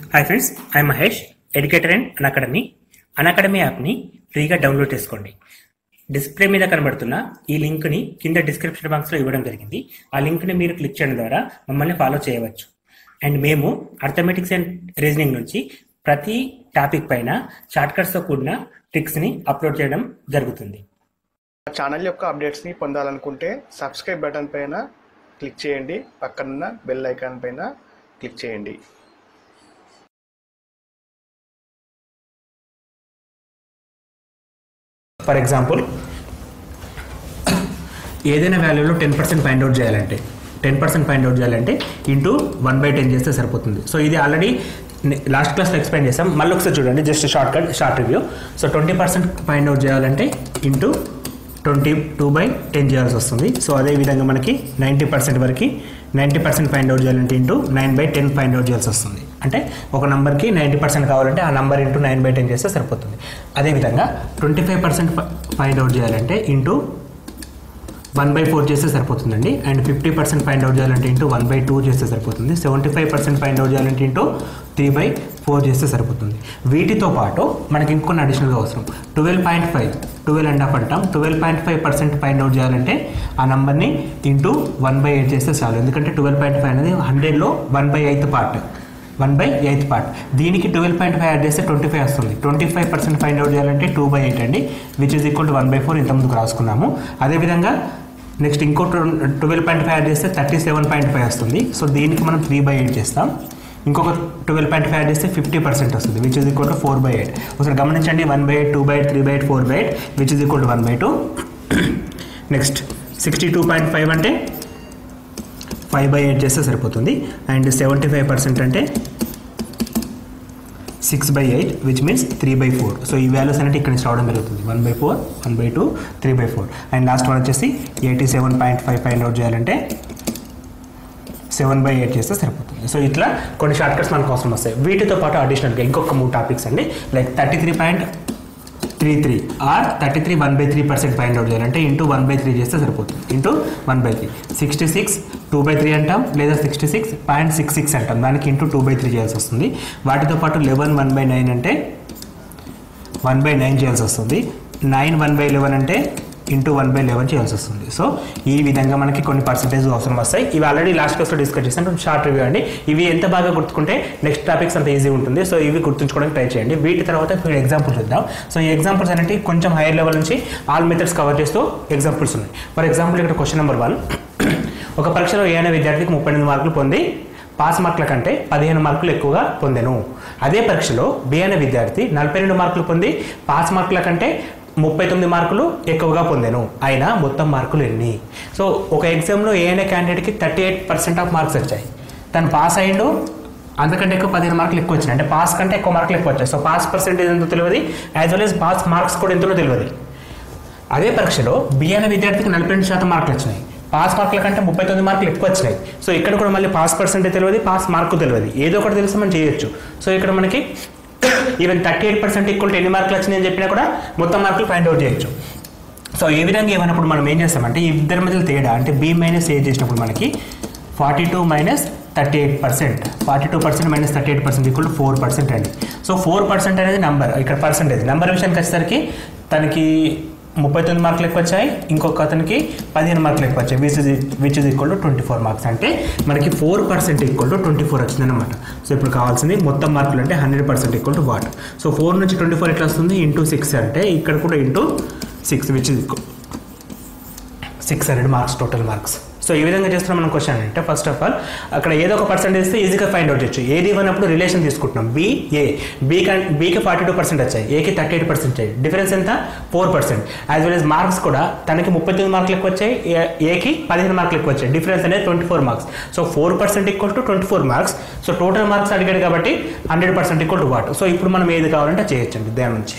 hi friends I Mahesh educator and academy academy యాప్ని ఫ్రీగా download చేసుకోండి డిస్ప్లే మీద కనబడుతున్న ఈ లింక్ని కింద డిస్క్రిప్షన్ బాక్స్లో ఇవ్వడం జరిగింది ఆ లింక్ని మీరు క్లిక్ చేయడం ద్వారా మమ్మల్ని ఫాలో చేయవచ్చు అండ్ మేము అర్థమెటిక్స్ అండ్ రీజనింగ్ నుంచి ప్రతి టాపిక్ పైన షార్ట్కట్స్తో కూడిన ట్రిక్స్ని అప్లోడ్ చేయడం జరుగుతుంది మా ఛానల్ యొక్క అప్డేట్స్ని పొందాలనుకుంటే సబ్స్క్రైబ్ బటన్ పైన క్లిక్ చేయండి పక్కనున్న బెల్ ఐకాన్ పైన క్లిక్ చేయండి ఫర్ ఎగ్జాంపుల్ ఏదైనా వాల్యూలో టెన్ పర్సెంట్ ఫైండ్ అవుట్ చేయాలంటే టెన్ పర్సెంట్ ఫైండ్ అవుట్ చేయాలంటే ఇంటూ వన్ బై టెన్ చేస్తే సరిపోతుంది సో ఇది ఆల్రెడీ లాస్ట్ క్లాస్లో ఎక్స్ప్లెయిన్ చేసాం మళ్ళీ ఒకసారి చూడండి just short cut short review so twenty percent find out చేయాలంటే into twenty two by ten చేయాల్సి వస్తుంది సో అదే విధంగా మనకి నైంటీ పర్సెంట్ వరకు నైంటీ పర్సెంట్ ఫైండ్ అవుట్ చేయాలంటే into nine by ten find out చేయాల్సి వస్తుంది అంటే ఒక నెంబర్కి నైంటీ పర్సెంట్ కావాలంటే ఆ number into nine by ten చేస్తే సరిపోతుంది అదేవిధంగా twenty five percent find out చేయాలంటే ఇంటూ వన్ బై ఫోర్ చేస్తే సరిపోతుందండి and fifty percent find out చేయాలంటే ఇంటూ వన్ బై టూ చేస్తే సరిపోతుంది seventy five percent find out చేయాలంటే ఇంటూ త్రీ బై ఫోర్ చేస్తే సరిపోతుంది వీటితో పాటు మనకి ఇంకొన్ని అడిషనల్గా అవసరం twelve point five twelve and half అంటాం twelve point five percent find out చేయాలంటే ఆ నెంబర్ని ఇంటూ వన్ బై ఎయిట్ చేస్తే చాలు ఎందుకంటే ట్వెల్వ్ పాయింట్ ఫైవ్ అనేది హండ్రెడ్లో one by eighth part one by eighth part దీనికి ట్వెల్వ్ పాయింట్ ఫైవ్ యాడ్ చేస్తే ట్వంటీ ఫైవ్ వస్తుంది twenty five percent find out చేయాలంటే టూ బై ఎయిట్ అండి which is equal to one by four ఇంతకుముందుకు రాసుకున్నాము అదేవిధంగా నెక్స్ట్ ఇంకో ట్వెల్వ్ పాయింట్ ఫైవ్ యాడ్ చేస్తే థర్టీ సెవెన్ పాయింట్ ఫైవ్ వస్తుంది సో దీనికి మనం త్రీ బై ఎయిట్ చేస్తాం ఇంకొక ట్వెల్వ్ పాయింట్ ఫైవ్ యాడ్ చేస్తే ఫిఫ్టీ పర్సెంట్ వస్తుంది which is equal to four by eight ఒకసారి గమనించండి one by eight two by eight three by eight four by eight which is equal to one by two next sixty two point five అంటే five by eight చేస్తే సరిపోతుంది and seventy five percent అంటే six by eight which means three by four so ఈ values అనేవి ఇక్కడ నుంచి రావడం జరుగుతుంది one by four one by two three by four and last one వచ్చేసి eighty seven point five find out చేయాలంటే seven by eight చేస్తే సరిపోతుంది సో ఇట్లా కొన్ని షార్ట్ కట్స్ మనకు అవసరం వస్తాయి వీటితో పాటు అడిషనల్గా ఇంకొక మూడు టాపిక్స్ అండి like thirty three point three three or thirty three one by three percent find out చేయాలంటే ఇంటూ వన్ బై త్రీ చేస్తే సరిపోతుంది into one by three sixty six two by three అంటాం లేదా sixty six point six six అంటాం దానికి into two by three చేయాల్సి వస్తుంది వాటితో పాటు లెవెన్ వన్ బై నైన్ అంటే వన్ బై నైన్ చేయాల్సి వస్తుంది నైన్ వన్ బై లెవెన్ అంటే ఇంటూ వన్ బై లెవెన్ చేయాల్సి వస్తుంది సో ఈ విధంగా మనకి కొన్ని పర్సెంటేజ్ అవసరం వస్తాయి ఇవి ఆల్రెడీ లాస్ట్ క్లాస్లో డిస్కస్ చేసాను షార్ట్ రివ్యూ అండి ఇవి ఎంత బాగా గుర్తుకుంటే నెక్స్ట్ టాపిక్స్ అంత ఈజీ ఉంటుంది సో ఇవి గుర్తుంచుకోవడానికి ట్రై చేయండి వీటి తర్వాత ఇప్పుడు ఎగ్జాంపుల్ చూద్దాం సో ఈ ఎగ్జాంపుల్స్ అనేవి కొంచెం హైయర్ లెవెల్ నుంచి ఆల్ మెథడ్స్ కవర్ చేస్తూ ఎగ్జాంపుల్స్ ఉన్నాయి ఫర్ ఎగ్జాంపుల్ ఇక్కడ క్వశ్చన్ నెంబర్ వన్ ఒక పరీక్షలో ఏ అనే విద్యార్థికి ముప్పై ఎనిమిది మార్కులు పొంది పాస్ మార్కుల కంటే పదిహేను మార్కులు ఎక్కువగా పొందెను అదే పరీక్షలో బి అనే విద్యార్థి నలభై రెండు మార్కులు పొంది పాస్ మార్కుల కంటే ముప్పై తొమ్మిది మార్కులు ఎక్కువగా పొందాను అయినా మొత్తం మార్కులు ఎన్ని సో ఒక ఎగ్జామ్లో ఏ అనే క్యాండిడేట్కి thirty eight percent of marks వచ్చాయి తను పాస్ అయ్యిండు అంతకంటే ఎక్కువ పదిహేను మార్కులు ఎక్కువ వచ్చినాయి అంటే పాస్ కంటే ఎక్కువ మార్కులు ఎక్కువ వచ్చాయి సో పాస్ పర్సెంటేజ్ ఎంతో తెలియదు as well as pass marks కూడా ఎంతో తెలియదు అదే పరీక్షలో బి అనే విద్యార్థికి నలభై రెండు శాతం మార్కులు వచ్చినాయి పాస్ మార్కుల కంటే ముప్పై తొమ్మిది మార్కులు ఎక్కువ వచ్చినాయి సో ఇక్కడ కూడా మళ్ళీ పాస్ పర్సెంటేజ్ తెలియదు పాస్ మార్కు తెలియదు ఏదో ఒకటి తెలిసి మనం చేయొచ్చు సో ఇక్కడ మనకి even thirty eight percent equal ఎన్ని మార్కులు వచ్చినాయని చెప్పినా కూడా మొత్తం మార్కులు ఫైండ్ అవుట్ చేయొచ్చు సో ఈ విధంగా ఏమైనప్పుడు మనం ఏం చేస్తామంటే ఈ ఇద్దరి మధ్యలో తేడా అంటే బి మైనస్ ఏ చేసినప్పుడు మనకి forty two minus thirty eight percent forty two percent minus thirty eight percent equal four percent అండి సో ఫోర్ పర్సెంట్ అనేది నెంబర్ ఇక్కడ పర్సెంటేజ్ నెంబర్ విషయానికి వచ్చేసరికి తనకి ముప్పై తొమ్మిది మార్కులు ఎక్కువ వచ్చాయి ఇంకొక అతనికి పదిహేను మార్కులు ఎక్కువ వచ్చాయి which is which is equal to twenty four marks అంటే మనకి four percent equal to twenty four వచ్చిందన్నమాట సో ఇప్పుడు కావాల్సింది మొత్తం మార్కులు అంటే hundred percent equal to what so four నుంచి ట్వంటీ ఫోర్ ఎట్లా వస్తుంది ఇంటూ సిక్స్ అంటే ఇక్కడ కూడా into six which is six hundred marks total marks so ఈ విధంగా చేస్తున్నాం మనం క్వశ్చన్ అంటే ఫస్ట్ ఆఫ్ ఆల్ అక్కడ ఏదో ఒక పర్సెంట్ ఇస్తే ఈజీగా ఫైండ్ అవుట్ చేయొచ్చు ఏది ఇవ్వనప్పుడు రిలేషన్ తీసుకుంటున్నాం బి ఏ బీ కన్ బీకి ఫార్టీ టూ పర్సెంట్ వచ్చాయి ఏకి థర్టీ ఎయిట్ పర్సెంట్ వచ్చాయి డిఫరెన్స్ ఎంత four percent as well as marks కూడా తనకి ముప్పై తొమ్మిది మార్కులు ఎక్కువ వచ్చాయి ఏ- ఏకి పదిహేను మార్కులు ఎక్కువ వచ్చాయి డిఫరెన్స్ అనేది twenty four marks so four percent equal to twenty four marks so total marks అడిగాడు కాబట్టి hundred percent equal to what so ఇప్పుడు మనం ఏది కావాలంటే చేయొచ్చండి దాని నుంచి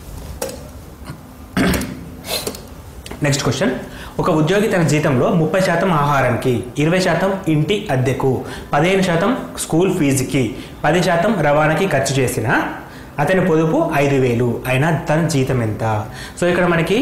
నెక్స్ట్ క్వశ్చన్ ఒక ఉద్యోగి తన జీతంలో ముప్పై శాతం ఆహారానికి ఇరవై శాతం ఇంటి అద్దెకు పదిహేను శాతం స్కూల్ ఫీజుకి పది శాతం రవాణాకి ఖర్చు చేసిన అతని పొదుపు ఐదు వేలు అయినా తన జీతం ఎంత సో ఇక్కడ మనకి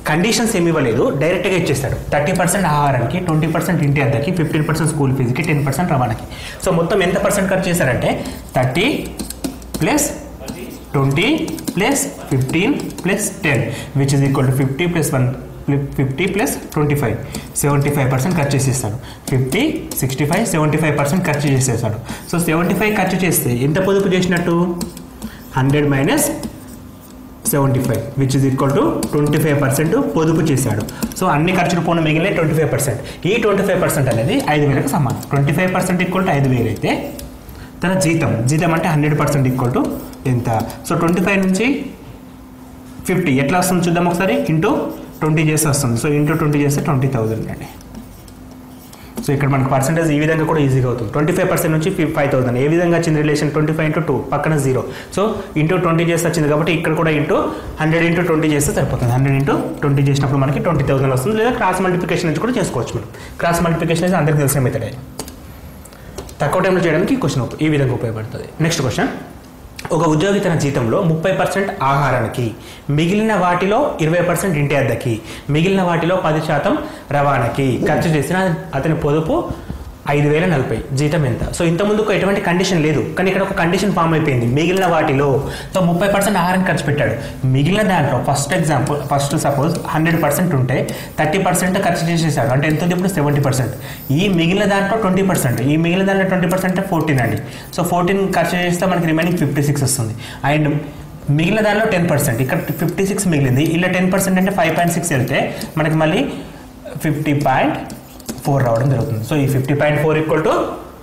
కండిషన్స్ ఏమి ఇవ్వలేదు డైరెక్ట్గా ఇచ్చేస్తాడు థర్టీ పర్సెంట్ ఆహారానికి ట్వంటీ పర్సెంట్ ఇంటి అద్దెకి ఫిఫ్టీన్ పర్సెంట్ స్కూల్ ఫీజుకి టెన్ పర్సెంట్ రవాణాకి సో మొత్తం ఎంత పర్సెంట్ ఖర్చు చేశారంటే thirty plus twenty plus fifteen plus ten which is equal to fifty plus one fifty plus twenty five seventy five percent ఖర్చు చేసేస్తాడు fifty sixty five seventy five percent ఖర్చు చేసేస్తాడు so seventy five ఖర్చు చేస్తే ఎంత పొదుపు చేసినట్టు hundred minus seventy five which is equal to twenty five percent పొదుపు చేశాడు సో అన్ని ఖర్చులు పోను మిగిలిన ట్వంటీ ఫైవ్ పర్సెంట్ ఈ ట్వంటీ ఫైవ్ పర్సెంట్ అనేది ఐదు వేలకు సమానం twenty five percent equal to ఐదు వేలు అయితే తన జీతం జీతం అంటే హండ్రెడ్ పర్సెంట్ ఈక్వల్ టు ఎంత సో ట్వంటీ ఫైవ్ నుంచి ఫిఫ్టీ ఎట్లా వస్తుంది చూద్దాం ఒకసారి ఇంటూ ట్వంటీ చేస్తే వస్తుంది సో ఇంటూ ట్వంటీ చేస్తే ట్వంటీ థౌజండ్ అండి సో ఇక్కడ మనకు పర్సెంటేజ్ ఈ విధంగా కూడా ఈజీగా అవుతుంది ట్వంటీ ఫైవ్ పర్సెంట్ నుంచి ఫైవ్ థౌసండ్ ఏ విధంగా వచ్చింది relation twenty five into two పక్కన జీరో సో ఇంటూ ట్వంటీ చేస్తే వచ్చింది కాబట్టి ఇక్కడ కూడా ఇంటూ హండ్రెడ్ ఇంటూ ట్వంటీ చేస్తే సరిపోతుంది హండ్రెడ్ ఇంటూ ట్వంటీ చేసినప్పుడు మనకి ట్వంటీ థౌసండ్ వస్తుంది లేదా క్రాస్ మల్టిప్లికేషన్ నుంచి కూడా చేసుకోవచ్చు మనం క్రాస్ మల్టిప్లికేషన్ అయితే అందరికీ తెలిసిన మెథడే తక్కువ టైంలో చేయడానికి ఈ క్వశ్చన్ ఈ విధంగా ఉపయోగపడుతుంది నెక్స్ట్ క్వశ్చన్ ఒక ఉద్యోగి తన జీతంలో ముప్పై పర్సెంట్ ఆహారానికి మిగిలిన వాటిలో ఇరవై పర్సెంట్ ఇంటి అద్దెకి మిగిలిన వాటిలో పది శాతం రవాణాకి ఖర్చు చేసిన అతని పొదుపు ఐదు వేల నలభై జీతం ఎంత సో ఇంత ముందుకు ఎటువంటి కండిషన్ లేదు కానీ ఇక్కడ ఒక కండిషన్ ఫామ్ అయిపోయింది మిగిలిన వాటిలో సో ముప్పై పర్సెంట్ ఆహారం ఖర్చు పెట్టాడు మిగిలిన దాంట్లో first example first suppose hundred percent ఉంటే థర్టీ పర్సెంట్ ఖర్చు చేసేసాడు అంటే ఎంత ఉంది ఇప్పుడు సెవెంటీ పర్సెంట్ ఈ మిగిలిన దాంట్లో ట్వంటీ పర్సెంట్ ఈ మిగిలిన దాంట్లో ట్వంటీ పర్సెంట్ ఫోర్టీన్ అండి సో ఫోర్టీన్ ఖర్చు చేస్తే మనకి రిమైనింగ్ ఫిఫ్టీ సిక్స్ వస్తుంది అండ్ మిగిలిన దానిలో టెన్ పర్సెంట్ ఇక్కడ ఫిఫ్టీ సిక్స్ మిగిలింది ఇలా టెన్ పర్సెంట్ అంటే ఫైవ్ పాయింట్ సిక్స్ వెళ్తే మనకి మళ్ళీ ఫిఫ్టీ పాయింట్ ఫోర్ రావడం జరుగుతుంది సో ఈ fifty point four equal to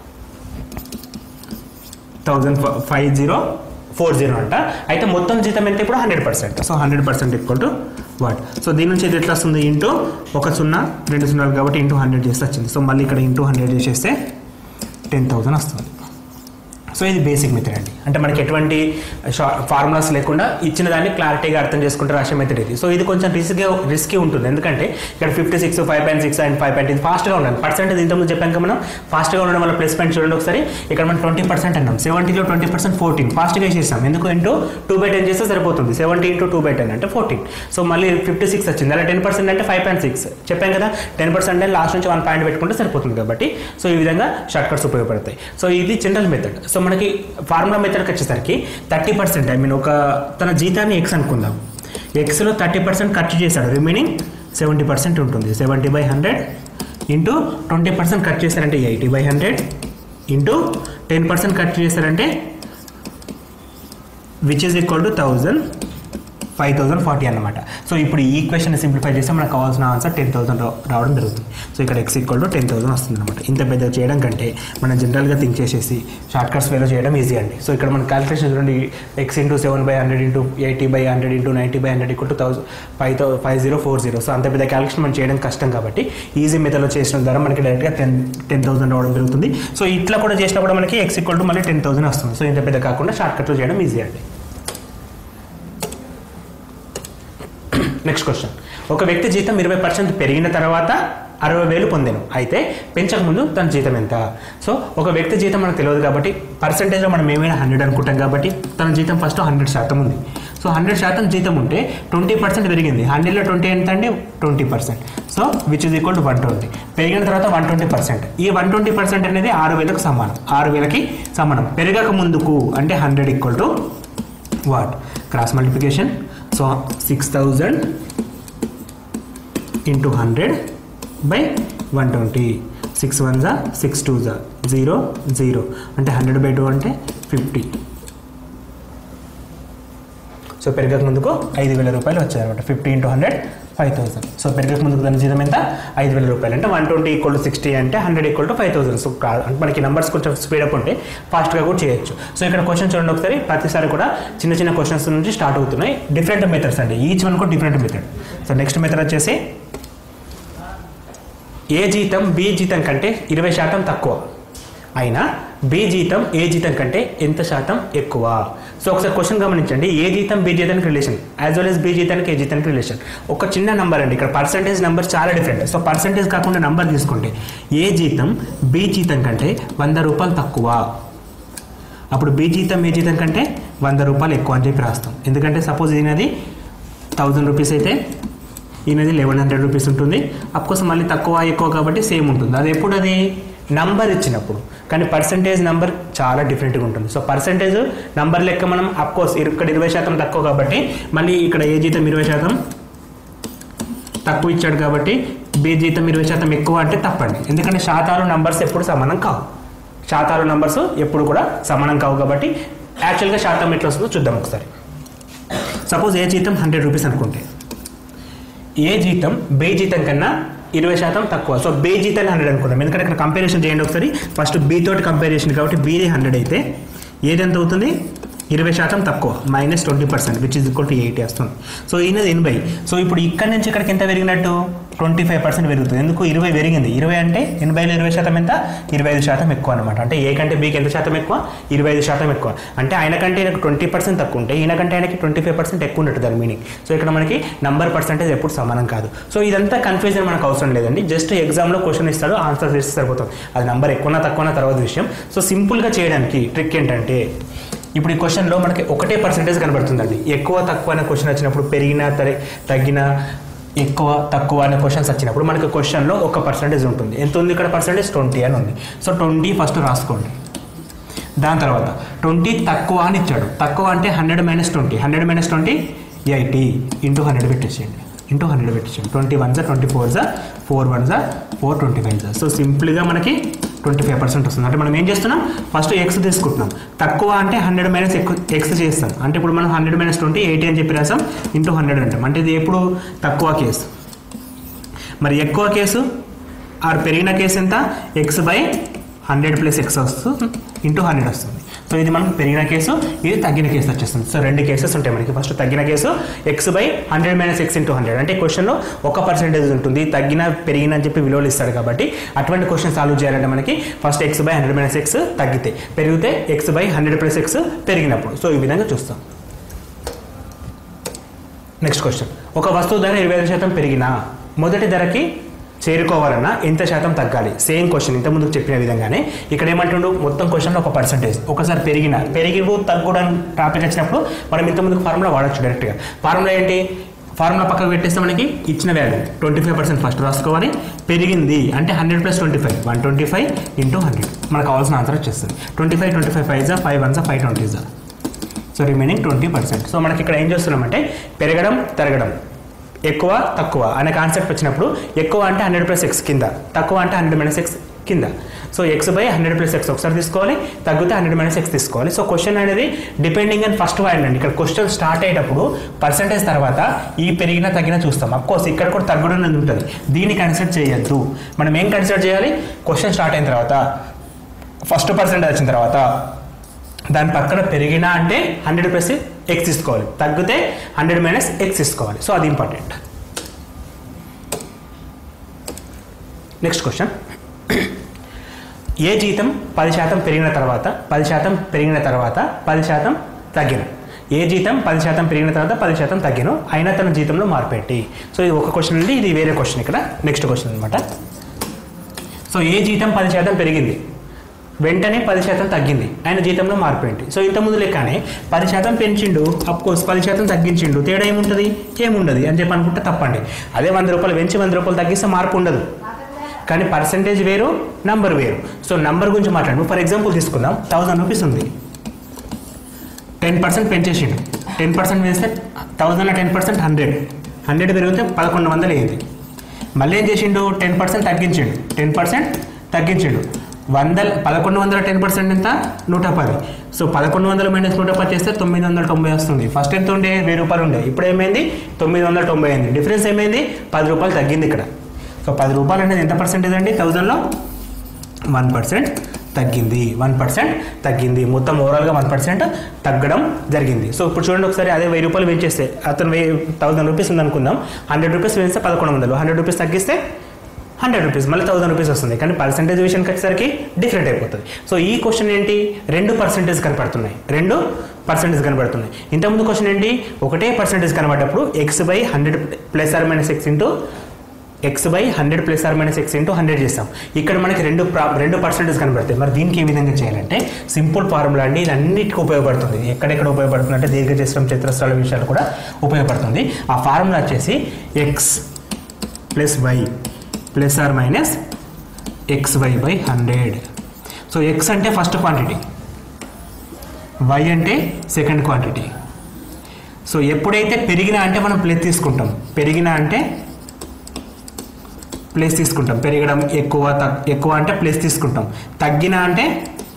thousand five zero four zero అంట అయితే మొత్తం జీతం ఎంత ఇప్పుడు hundred percent so hundred percent equal to what so దీని నుంచి ఇది ఎట్లా వస్తుంది ఇంటూ ఒక సున్నా రెండు సున్నాలు కాబట్టి ఇంటూ హండ్రెడ్ చేస్తే వచ్చింది సో మళ్ళీ ఇక్కడ ఇంటూ హండ్రెడ్ చేసేస్తే టెన్ థౌసండ్ వస్తుంది సో ఇది బేసిక్ మెథడ్ అండి అంటే మనకి ఎటువంటి ఫార్ములాస్ లేకుండా ఇచ్చిన దాన్ని క్లారిటీగా అర్థం చేసుకుంటే రాసే మెథడ్ ఇది సో ఇది కొంచెం రిస్క్గా రిస్కీ ఉంటుంది ఎందుకంటే ఇక్కడ fifty six five point six and five point ఇది ఫాస్ట్గా ఉండాలి పర్సెంటేజ్ ఇంతకుముందు చెప్పాం కదా మనం ఫాస్ట్గా ఉండడం వల్ల ప్లస్ పాయింట్ చూడండి ఒకసారి ఇక్కడ మనం ట్వంటీ పర్సెంట్ అన్నాం సెవెంటీలో ట్వంటీ పర్సెంట్ ఫోర్టీన్ ఫాస్ట్గా చేసాం ఎందుకు ఇంటూ టూ బై టెన్ చేస్తే సరిపోతుంది seventy into two by ten అంటే ఫోర్టీన్ సో మళ్ళీ ఫిఫ్టీ సిక్స్ వచ్చింది అలా టెన్ పర్సెంట్ అంటే ఫైవ్ పాయింట్ సిక్స్ చెప్పాం కదా టెన్ పర్సెంట్ అంటే లాస్ట్ నుంచి వన్ పాయింట్ పెట్టుకుంటే సరిపోతుంది కాబట్టి సో ఈ విధంగా షార్ట్ కట్స్ ఉపయోగపడతాయి సో ఇది జనరల్ మెథడ్ సో మనకి ఫార్ములా మెథడ్కి వచ్చేసరికి థర్టీ పర్సెంట్ ఐ మీన్ ఒక తన జీతాన్ని ఎక్స్ అనుకుందాం ఎక్స్లో థర్టీ పర్సెంట్ ఖర్చు చేశాడు రిమైనింగ్ సెవెంటీ పర్సెంట్ ఉంటుంది seventy by hundred into twenty percent ఖర్చు చేశారంటే eighty by hundred into ten percent ఖర్చు చేశారంటే which is equal to thousand five thousand forty అనమాట సో ఇప్పుడు ఈ ఈక్వేషన్ సింప్లిఫై చేస్తే మనకు కావాల్సిన ఆన్సర్ టెన్ థౌసండ్ రావడం జరుగుతుంది సో ఇక్కడ x equal to ten thousand వస్తుంది అనమాట ఇంత పెద్దగా చేయడం కంటే మనం జనరల్గా థింక్ చేసేసి షార్ట్ కట్స్ వేలో చేయడం ఈజీ అండి సో ఇక్కడ మన క్యాలిక్యులేషన్ చూడండి x into seven by hundred into eighty by hundred into ninety by hundred equal to thousand five thou five zero four zero so అంత పెద్ద క్యాలిక్యులేషన్ మనం చేయడం కష్టం కాబట్టి ఈజీ మెథడ్లో చేసిన ద్వారా మనకి డైరెక్ట్గా టెన్ టెన్ థౌసండ్ రావడం జరుగుతుంది సో ఇట్లా కూడా చేసినా కూడా మనకి ఎక్స్ ఈక్వల్ టు మళ్ళీ టెన్ థౌసండ్ వస్తుంది సో ఇంత పెద్ద కాకుండా షార్ట్ కట్లో చేయడం ఈజీ అండి నెక్స్ట్ క్వశ్చన్ ఒక వ్యక్తి జీతం ఇరవై పర్సెంట్ పెరిగిన తర్వాత అరవై వేలు పొందాను అయితే పెంచక ముందు తన జీతం ఎంత సో ఒక వ్యక్తి జీతం మనకు తెలియదు కాబట్టి పర్సంటేజ్లో మనం ఏమైనా హండ్రెడ్ అనుకుంటాం కాబట్టి తన జీతం ఫస్ట్ హండ్రెడ్ శాతం ఉంది సో హండ్రెడ్ శాతం జీతం ఉంటే ట్వంటీ పర్సెంట్ పెరిగింది హండ్రెడ్లో ట్వంటీ ఎంత అండి twenty percent so which is equal to one twenty పెరిగిన తర్వాత వన్ ట్వంటీ పర్సెంట్ ఈ వన్ ట్వంటీ పర్సెంట్ అనేది ఆరు వేలకు సమానం ఆరు వేలకి సమానం పెరగక ముందుకు అంటే hundred equal to what cross multiplication so six thousand into hundred by one twenty six one జా సిక్స్ టూ జా జీరో జీరో అంటే హండ్రెడ్ బై టూ అంటే ఫిఫ్టీ సో పెరగక ముందుకు ఐదు వేల రూపాయలు వచ్చాయన్నమాట fifty into hundred five thousand so పెరగక ముందుకు దాని జీతం ఎంత ఐదు వేల రూపాయలు అంటే one twenty equal to sixty అంటే hundred equal to five thousand so కా- అంటే మనకి నెంబర్స్ కొంచెం స్పీడప్ ఉంటే ఫాస్ట్గా కూడా చేయొచ్చు సో ఇక్కడ క్వశ్చన్ చూడండి ఒకసారి ప్రతిసారి కూడా చిన్న చిన్న క్వశ్చన్స్ నుంచి స్టార్ట్ అవుతున్నాయి డిఫరెంట్ మెథడ్స్ అండి ఈచ్ వన్ కూడా different method so next method వచ్చేసి ఏ జీతం బి జీతం కంటే ఇరవై శాతం తక్కువ అయినా బి జీతం ఏ జీతం కంటే ఎంత శాతం ఎక్కువ సో ఒకసారి క్వశ్చన్ గమనించండి ఏ జీతం బి జీతానికి relation as well as B జీతానికి ఏ జీతానికి రిలేషన్ ఒక చిన్న నంబర్ అండి ఇక్కడ పర్సంటేజ్ నెంబర్ చాలా డిఫరెంట్ సో పర్సంటేజ్ కాకుండా నంబర్ తీసుకుంటే ఏ జీతం బి జీతం కంటే వంద రూపాయలు తక్కువ అప్పుడు బి జీతం ఏ జీతం కంటే వంద రూపాయలు ఎక్కువ అని చెప్పి రాస్తాం ఎందుకంటే సపోజ్ ఈయనది థౌజండ్ రూపీస్ అయితే ఈయనది లెవెన్ హండ్రెడ్ రూపీస్ ఉంటుంది అఫ్కోర్స్ మళ్ళీ తక్కువ ఎక్కువ కాబట్టి సేమ్ ఉంటుంది అది ఎప్పుడు అది నంబర్ ఇచ్చినప్పుడు కానీ పర్సంటేజ్ నంబర్ చాలా డిఫరెంట్గా ఉంటుంది సో పర్సంటేజ్ నంబర్ లెక్క మనం అఫ్కోర్స్ ఇక్కడ ఇరవై శాతం తక్కువ కాబట్టి మళ్ళీ ఇక్కడ ఏ జీతం ఇరవై శాతం తక్కువ ఇచ్చాడు కాబట్టి బి జీతం ఇరవై శాతం ఎక్కువ అంటే తప్పండి ఎందుకంటే శాతాలు నంబర్స్ ఎప్పుడు సమానం కావు శాతాలు నంబర్స్ ఎప్పుడు కూడా సమానం కావు కాబట్టి యాక్చువల్గా శాతం ఎట్లా వస్తుందో చూద్దాం ఒకసారి సపోజ్ ఏ జీతం హండ్రెడ్ రూపీస్ అనుకుంటే ఏ జీతం బే జీతం కన్నా ఇరవై శాతం తక్కువ సో బే జీతాన్ని హండ్రెడ్ అనుకుంటాం ఎందుకంటే ఇక్కడ కంపారిజన్ చేయండి ఒకసారి ఫస్ట్ బీ తోటి కంపారిజన్ కాబట్టి బీది హండ్రెడ్ అయితే ఏది ఎంత అవుతుంది ఇరవై శాతం తక్కువ minus twenty percent which is equal to eighty వస్తుంది సో ఈయనది ఎనభై సో ఇప్పుడు ఇక్కడ నుంచి ఇక్కడికి ఎంత పెరిగినట్టు ట్వంటీ ఫైవ్ పర్సెంట్ పెరుగుతుంది ఎందుకు ఇరవై పెరిగింది ఇరవై అంటే ఎనభైలో ఇరవై శాతం ఎంత ఇరవై ఐదు శాతం ఎక్కువ అనమాట అంటే ఏ కంటే బీకి ఎంత శాతం ఎక్కువ ఇరవై ఐదు శాతం ఎక్కువ అంటే ఆయన కంటే ఈయనకు ట్వంటీ పర్సెంట్ తక్కువ ఉంటే ఈయన కంటే ఆయనకి ట్వంటీ ఫైవ్ పర్సెంట్ ఎక్కువ ఉన్నట్టు దాని మీనింగ్ సో ఇక్కడ మనకి నంబర్ పర్సెంటేజ్ ఎప్పుడు సమానం కాదు సో ఇదంతా కన్ఫ్యూజన్ మనకు అవసరం లేదండి జస్ట్ ఎగ్జామ్లో క్వశ్చన్ ఇస్తాడు ఆన్సర్ చేస్తే సరిపోతుంది అది నంబర్ ఎక్కువనా తక్కువనా తర్వాత విషయం సో సింపుల్గా చేయడానికి ట్రిక్ ఏంటంటే ఇప్పుడు ఈ క్వశ్చన్లో మనకి ఒకటే పర్సెంటేజ్ కనబడుతుందండి ఎక్కువ తక్కువ అనే క్వశ్చన్ వచ్చినప్పుడు పెరిగినా తరి తగ్గిన ఎక్కువ తక్కువ అనే క్వశ్చన్స్ వచ్చినప్పుడు మనకి క్వశ్చన్లో ఒక పర్సెంటేజ్ ఉంటుంది ఎంత ఉంది ఇక్కడ పర్సెంటేజ్ ట్వంటీ అని ఉంది సో ట్వంటీ ఫస్ట్ రాసుకోండి దాని తర్వాత ట్వంటీ తక్కువ అని ఇచ్చాడు తక్కువ అంటే hundred minus twenty hundred minus twenty eighty into hundred పెట్టేసేయండి ఇంటూ హండ్రెడ్ పెట్టేసేయండి ట్వంటీ వన్ జా ట్వంటీ ఫోర్ జా ఫోర్ వన్ జా ఫోర్ ట్వంటీ ఫైవ్ జా సో సింపుల్గా మనకి ట్వంటీ ఫైవ్ పర్సెంట్ వస్తుంది అంటే మనం ఏం చేస్తున్నాం ఫస్ట్ ఎక్స్ తీసుకుంటున్నాం తక్కువ అంటే హండ్రెడ్ మైనస్ ఎక్కువ ఎక్స్ చేస్తాం అంటే ఇప్పుడు మనం హండ్రెడ్ మైనస్ ట్వంటీ ఎయిటీ అని చెప్పి రాసాం ఇంటూ హండ్రెడ్ అంటాం అంటే ఇది ఎప్పుడు తక్కువ కేసు మరి ఎక్కువ కేసు ఆర్ పెరిగిన కేసు ఎంత x by hundred plus x వస్తుంది ఇంటూ హండ్రెడ్ వస్తుంది సో ఇది మనకు పెరిగిన కేసు ఇది తగ్గిన కేసు వచ్చేస్తుంది సో రెండు కేసెస్ ఉంటాయి మనకి ఫస్ట్ తగ్గిన case x by hundred minus x into hundred అంటే క్వశ్చన్లో ఒక పర్సెంటేజ్ ఉంటుంది తగ్గిన పెరిగిన అని చెప్పి విలువలు ఇస్తాడు కాబట్టి అటువంటి క్వశ్చన్ సాల్వ్ చేయాలంటే మనకి first x by hundred minus x తగ్గితే పెరిగితే x by hundred plus x పెరిగినప్పుడు సో ఈ విధంగా చూస్తాం నెక్స్ట్ క్వశ్చన్ ఒక వస్తువు ధర ఇరవై ఐదు శాతం పెరిగినా మొదటి ధరకి చేరుకోవాలన్నా ఎంత శాతం తగ్గాలి సేమ్ క్వశ్చన్ ఇంత ముందుకు చెప్పిన విధంగానే ఇక్కడ ఏమంటుండు మొత్తం క్వశ్చన్లో ఒక పర్సెంటేజ్ ఒకసారి పెరిగిన పెరిగివు తగ్గుడు అని టాపిక్ వచ్చినప్పుడు మనం ఇంత ముందుకు ఫార్ములా వాడచ్చు డైరెక్ట్గా ఫార్ములా ఏంటి ఫార్ములా పక్కకు పెట్టేస్తే మనకి ఇచ్చిన value twenty five percent first రాసుకోవాలి పెరిగింది అంటే hundred plus twenty five one twenty five into hundred మనకు కావాల్సిన ఆన్సర్ వచ్చేస్తుంది twenty five twenty five five జా ఫైవ్ వన్ జా ఫైవ్ ట్వంటీ జా so remaining twenty percent so మనకి ఇక్కడ ఏం చేస్తున్నామంటే పెరగడం తరగడం ఎక్కువ తక్కువ అనే కాన్సెప్ట్ వచ్చినప్పుడు ఎక్కువ అంటే హండ్రెడ్ ప్లస్ ఎక్స్ కింద తక్కువ అంటే హండ్రెడ్ మైనస్ ఎక్స్ కింద so x by hundred plus x ఒకసారి తీసుకోవాలి తగ్గితే హండ్రెడ్ మైనస్ ఎక్స్ తీసుకోవాలి సో క్వశ్చన్ అనేది డిపెండింగ్ అని ఫస్ట్ వాడండి ఇక్కడ క్వశ్చన్ స్టార్ట్ అయ్యేటప్పుడు పర్సంటేజ్ తర్వాత ఈ పెరిగిన తగ్గిన చూస్తాం కోర్స్ ఇక్కడ కూడా తగ్గడం అనేది ఉంటుంది దీన్ని కన్సిడర్ చేయొద్దు మనం ఏం కన్సిడర్ చేయాలి క్వశ్చన్ స్టార్ట్ అయిన తర్వాత ఫస్ట్ పర్సెంటేజ్ వచ్చిన తర్వాత దాని పక్కన పెరిగినా అంటే హండ్రెడ్ ప్లస్ ఎక్స్ తీసుకోవాలి తగ్గితే హండ్రెడ్ మైనస్ ఎక్స్ తీసుకోవాలి సో అది ఇంపార్టెంట్ నెక్స్ట్ క్వశ్చన్ ఏ జీతం పది శాతం పెరిగిన తర్వాత పది శాతం పెరిగిన తర్వాత పది శాతం తగ్గిన ఏ జీతం పది శాతం పెరిగిన తర్వాత పది శాతం తగ్గిన అయినా తన జీతంలో మార్పెట్టి సో ఇది ఒక క్వశ్చన్ అండి ఇది వేరే క్వశ్చన్ ఇక్కడ నెక్స్ట్ క్వశ్చన్ అనమాట సో ఏ జీతం పది శాతం పెరిగింది వెంటనే పది శాతం తగ్గింది ఆయన జీతంలో మార్పు ఏంటి సో ఇంత ముందు లెక్కనే పది శాతం పెంచిండు కోర్స్ పది శాతం తగ్గించిండు తేడా ఏముంటుంది ఏముండదు అని చెప్పి అనుకుంటే తప్పండి అదే వంద రూపాయలు పెంచి వంద రూపాయలు తగ్గిస్తే మార్పు ఉండదు కానీ పర్సంటేజ్ వేరు నంబర్ వేరు సో నంబర్ గురించి మాట్లాడు ఫర్ ఎగ్జాంపుల్ తీసుకుందాం థౌజండ్ రూపీస్ ఉంది టెన్ పర్సెంట్ పెంచేసిండు టెన్ పర్సెంట్ వేస్తే థౌజండ్లో టెన్ పర్సెంట్ హండ్రెడ్ హండ్రెడ్ పెరిగితే పదకొండు వందలు అయ్యింది మళ్ళీ ఏం చేసిండు టెన్ పర్సెంట్ తగ్గించిండు టెన్ పర్సెంట్ తగ్గించిండు వందల పదకొండు వందల టెన్ పర్సెంట్ ఎంత నూట పది సో పదకొండు వందల మైనస్ నూట పది చేస్తే తొమ్మిది వందల తొంభై వస్తుంది ఫస్ట్ ఎంత ఉండే వెయ్యి రూపాయలు ఉండే ఇప్పుడు ఏమైంది తొమ్మిది వందల తొంభై అయింది డిఫరెన్స్ ఏమైంది పది రూపాయలు తగ్గింది ఇక్కడ సో పది రూపాయలు అనేది ఎంత పర్సెంటేజ్ అండి థౌజండ్లో వన్ పర్సెంట్ తగ్గింది వన్ పర్సెంట్ తగ్గింది మొత్తం ఓవరాల్గా వన్ పర్సెంట్ తగ్గడం జరిగింది సో ఇప్పుడు చూడండి ఒకసారి అదే వెయ్యి రూపాయలు పెంచేస్తే అతను వెయ్యి థౌసండ్ రూపీస్ ఉందనుకుందాం హండ్రెడ్ రూపీస్ పెంచితే పదకొండు వందలు హండ్రెడ్ రూపీస్ తగ్గిస్తే హండ్రెడ్ రూపీస్ మళ్ళీ థౌసండ్ రూపీస్ వస్తుంది కానీ పర్సెంటేజ్ విషయానికి వచ్చేసరికి డిఫరెంట్ అయిపోతుంది సో ఈ క్వశ్చన్ ఏంటి రెండు పర్సెంటేజ్ కనపడుతున్నాయి రెండు పర్సెంటేజ్ కనబడుతున్నాయి ఇంతకుముందు క్వశ్చన్ ఏంటి ఒకటే పర్సెంటేజ్ కనబడ్డప్పుడు x by hundred plus or minus x into x by hundred plus or minus x into hundred చేస్తాం ఇక్కడ మనకి రెండు ప్రా రెండు పర్సెంటేజ్ కనబడతాయి మరి దీనికి ఏ విధంగా చేయాలంటే సింపుల్ ఫార్ములా అండి ఇది అన్నిటికీ ఉపయోగపడుతుంది ఇది ఎక్కడెక్కడ ఉపయోగపడుతుంది అంటే దీర్ఘచతురం చతురస్రాల విషయాలు కూడా ఉపయోగపడుతుంది ఆ ఫార్ములా వచ్చేసి x plus y plus or minus x y by hundred so x అంటే ఫస్ట్ క్వాంటిటీ వై అంటే సెకండ్ క్వాంటిటీ సో ఎప్పుడైతే పెరిగినా అంటే మనం ప్లస్ తీసుకుంటాం పెరిగినా అంటే ప్లేస్ తీసుకుంటాం పెరగడం ఎక్కువ తగ్ ఎక్కువ అంటే ప్లేస్ తీసుకుంటాం తగ్గిన అంటే